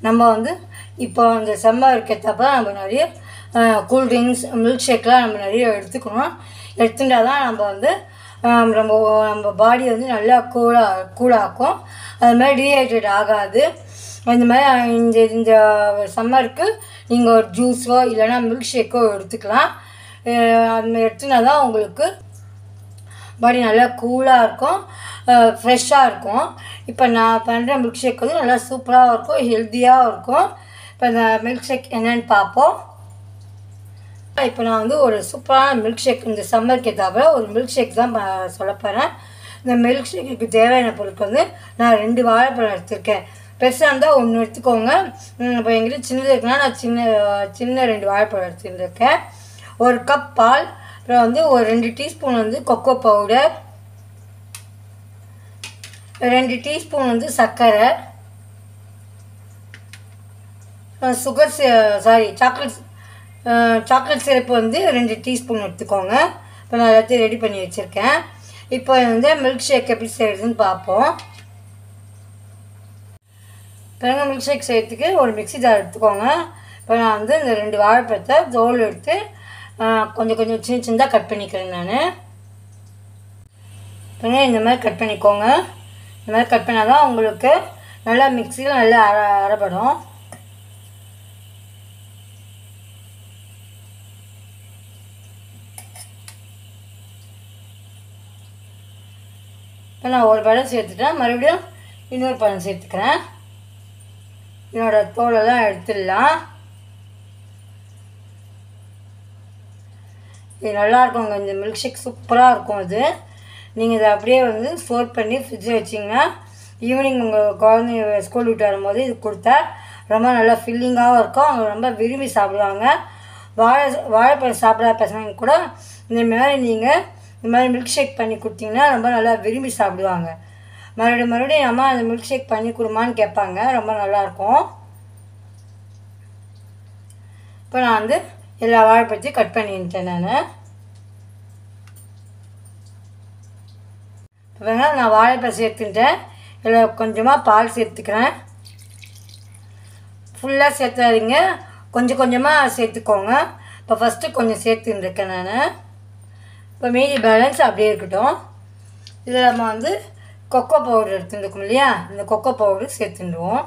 நம்ம வந்து இப்போ அந்த சம்மருக்கு ஏற்றப்ப நம்ம நிறைய கூல்ட்ரிங்க்ஸ் மில்க் ஷேக்லாம் நம்ம நிறைய எடுத்துக்கணும் எடுத்துட்டா தான் நம்ம வந்து ஆஹ் நம்ம நம்ம பாடி வந்து நல்லா கூலாக கூலாக்கும் அது மாதிரி டீஹைட்ரேட் ஆகாது இந்த மாதிரி இந்த இந்த சம்மருக்கு நீங்கள் ஒரு ஜூஸோ இல்லைன்னா மில்க் ஷேக்கோ எடுத்துக்கலாம் அஹ் அது மாதிரி எடுத்துனா தான் உங்களுக்கு பாடி நல்லா கூலாக இருக்கும் ஃப்ரெஷ்ஷாக இருக்கும் இப்போ நான் பண்ணுற மில்க் ஷேக் வந்து நல்லா சூப்பராக இருக்கும் ஹெல்த்தியாக இருக்கும் இப்போ இந்த மில்க் ஷேக் என்னென்னு பார்ப்போம் இப்போ நான் வந்து ஒரு சூப்பரான மில்க் ஷேக் இந்த சம்மருக்கு ஏற்றாப்புல ஒரு மில்க் ஷேக் தான் ப- சொல்ல போகிறேன் இந்த மில்க் ஷேக்குக்கு தேவையான பொருட்கள் வந்து நான் ரெண்டு வாழைப்பழம் எடுத்திருக்கேன் பெருசாக இருந்தால் ஒன்று எடுத்துக்கோங்க ம், இப்போ எங்கிட்ட சின்னது இருக்குன்னா நான் சின்ன சின்ன ரெண்டு வாழைப்பழம் எடுத்துருக்கேன் ஒரு கப் பால் அப்புறம் வந்து ஒரு ரெண்டு டீஸ்பூன் வந்து கொக்கோ பவுடர் ரெண்டு டீஸ்பூன் வந்து சர்க்கரை sugar sorry chocolate chocolate syrup வந்து ரெண்டு டீஸ்பூன் எடுத்துக்கோங்க இப்போ நான் எல்லாத்தையும் ரெடி பண்ணி வச்சுருக்கேன் இப்போ வந்து மில்க் ஷேக் எப்படி செய்கிறதுன்னு பார்ப்போம் பிறகு மில்க் ஷேக் செய்யறதுக்கு ஒரு மிக்ஸி ஜார் எடுத்துக்கோங்க இப்போ நான் வந்து இந்த ரெண்டு வாழைப்பழத்தை தோல் எடுத்து ஆ, கொஞ்சம் கொஞ்சம் சின்ன சின்னதாக கட் பண்ணிக்கிறேன் நான் பிறகு இந்த மாதிரி கட் பண்ணிக்கோங்க இந்த மாதிரி கட் பண்ணால் தான் உங்களுக்கு நல்லா மிக்ஸியில் நல்லா அர அரைப்படும் இப்போ நான் ஒரு பழம் சேர்த்துட்டேன் மறுபடியும் இன்னொரு பழம் சேர்த்துக்கிறேன் இதனோட தோலெல்லாம் எடுத்துடலாம் இது நல்லா இருக்குங்க இந்த மில்க் ஷேக் சூப்பராக இருக்கும் அது நீங்கள் இதை அப்படியே வந்து ஸ்டோர் பண்ணி ஃப்ரிட்ஜில் வச்சிங்கன்னா ஈவினிங் உங்கள் குழந்தைங்க ஸ்கூல் விட்டு வரும்போது இது கொடுத்தா ரொம்ப நல்லா ஃபில்லிங்காகவும் இருக்கும் அவங்க ரொம்ப விரும்பி சாப்பிடுவாங்க வாழை வாழைப்பழம் சாப்பிடாத பசங்க கூட இந்த மாதிரி நீங்கள் இந்த மாதிரி மில்க் ஷேக் பண்ணி கொடுத்தீங்கன்னா ரொம்ப நல்லா விரும்பி சாப்பிடுவாங்க மறுபடியும் மறுபடியும் அம்மா அந்த மில்க் ஷேக் பண்ணி கொடுமான்னு கேட்பாங்க ரொம்ப நல்லாயிருக்கும் இப்போ நான் வந்து எல்லா வாழைப்பழத்தையும் கட் பண்ணிட்டேன் நான் இப்போ நான் வாழைப்பழம் சேர்த்துட்டேன் இதில் கொஞ்சமாக பால் சேர்த்துக்கிறேன் ஃபுல்லாக சேர்த்தாதீங்க கொஞ்சம் கொஞ்சமாக சேர்த்துக்கோங்க இப்போ ஃபஸ்ட்டு கொஞ்சம் சேர்த்துருக்கேன் நான் இப்போ மீதி பேலன்ஸ் அப்படியே இருக்கட்டும் இதில் நம்ம வந்து கொக்கோ பவுடர் எடுத்துருக்கோம் இல்லையா இந்த கொக்கோ பவுடர் சேர்த்துடுவோம்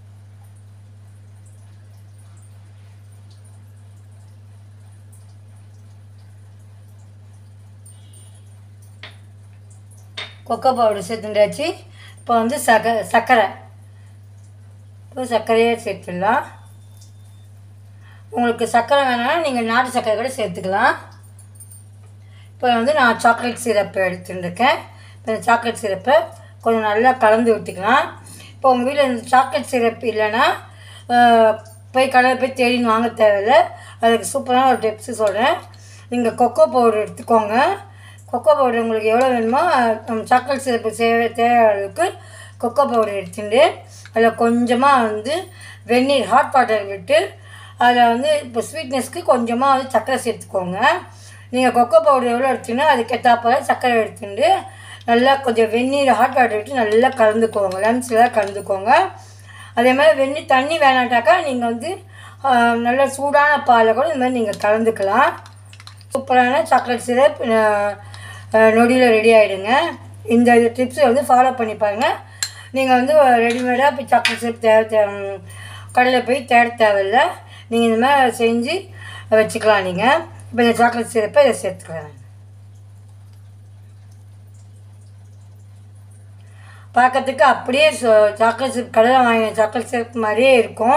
கொக்கோ பவுடர் சேர்த்துட்டாச்சு இப்போ வந்து சக சர்க்கரை இப்போ சர்க்கரையே சேர்த்துடலாம் உங்களுக்கு சர்க்கரை வேணாம்னா நீங்கள் நாட்டு சர்க்கரை கூட சேர்த்துக்கலாம் இப்போ வந்து நான் சாக்லேட் சிரப்பு எடுத்துட்டுருக்கேன் இப்போ இந்த சாக்லேட் சிரப்பை கொஞ்சம் நல்லா கலந்து விட்டுக்கலாம் இப்போ உங்கள் வீட்டில் இந்த சாக்லேட் சிரப் இல்லைன்னா ஆஹ், போய் கடையில் போய் தேடின்னு வாங்க தேவையில்ல அதுக்கு சூப்பரான ஒரு டிப்ஸு சொல்கிறேன் நீங்கள் கொக்கோ பவுடர் எடுத்துக்கோங்க கொக்கோ பவுடர் உங்களுக்கு எவ்வளோ வேணுமோ அஹ், சாக்லேட் சிரப்பு தேவை தேவையான அளவுக்கு கொக்கோ பவுடர் எடுத்துட்டு அதில் கொஞ்சமாக வந்து வெந்நீர் ஹாட் வாட்டர் விட்டு அதில் வந்து இப்போ ஸ்வீட்னஸ்க்கு கொஞ்சமாக வந்து சர்க்கரை சேர்த்துக்கோங்க நீங்கள் கொக்கோ பவுடர் எவ்வளோ எடுத்தீங்கன்னா அதுக்கேற்றாப்போல சர்க்கரை எடுத்துட்டு நல்லா கொஞ்சம் வெந்நீர் ஹாட் வாட்டர் விட்டு நல்லா கலந்துக்கோங்க லம்ஸில் கலந்துக்கோங்க அதே மாதிரி வெந்நீர் தண்ணி வேணாட்டாக்கா நீங்கள் வந்து ஆஹ், நல்லா சூடான பாலை கூட இந்த மாதிரி நீங்கள் கலந்துக்கலாம் சூப்பரான சாக்லேட் சிரப் நொடியில் ரெடி ஆகிடுங்க இந்த டிப்ஸை வந்து ஃபாலோ பண்ணி பாருங்கள் நீங்கள் வந்து ரெடிமேடாக இப்போ சாக்லேட் சிரப் தேவை தேவை கடையில் போய் தேட தேவையில்ல நீங்கள் இந்த மாதிரி செஞ்சு வச்சுக்கலாம் நீங்கள் இப்போ இந்த சாக்லேட் சிரப்பை இதை சேர்த்துக்கிறேன் பார்க்கறதுக்கு அப்படியே சாக்லேட் சிரப் கடையில் வாங்கின சாக்லேட் சிரப் மாதிரியே இருக்கும்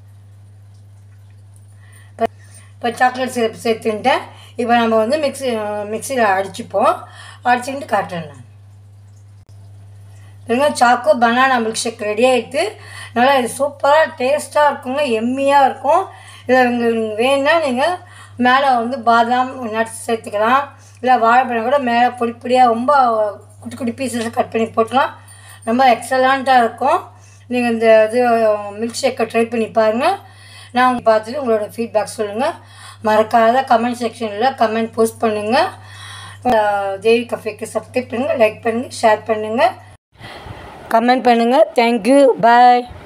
இப்போ சாக்லேட் சிரப் சேர்த்துன்ட்டேன் இப்போ நம்ம வந்து மிக்ஸி மிக்சியில் அடிச்சுப்போம் அடிச்சுக்கிட்டு காட்டுறேன் நான் பாருங்க choco banana milk shake ready ஆகிடுது நல்லா இது சூப்பராக டேஸ்ட்டாக இருக்குங்க எம்மியாக இருக்கும் இதில் உங்களுக்கு வேணும்னா நீங்கள் மேலே வந்து பாதாம் நட்ஸ் சேர்த்துக்கலாம் இல்லை வாழைப்பழம் கூட மேலே பொடி பொடியாக ரொம்ப குட்டி குட்டி பீசஸ் கட் பண்ணி போட்டுக்கலாம் ரொம்ப எக்ஸலண்ட்டாக இருக்கும் நீங்கள் இந்த இது மில்க் ஷேக்கை ட்ரை பண்ணி பாருங்கள் நான் உங்க பார்த்துட்டு உங்களோட ஃபீட்பேக் சொல்லுங்கள் மறக்காத கமெண்ட் செக்ஷனில் கமெண்ட் போஸ்ட் பண்ணுங்கள் தேவி கஃபேக்கு சப்ஸ்கிரைப் பண்ணுங்கள் லைக் பண்ணுங்கள் ஷேர் பண்ணுங்கள் கமெண்ட் பண்ணுங்கள் தேங்க்யூ பாய்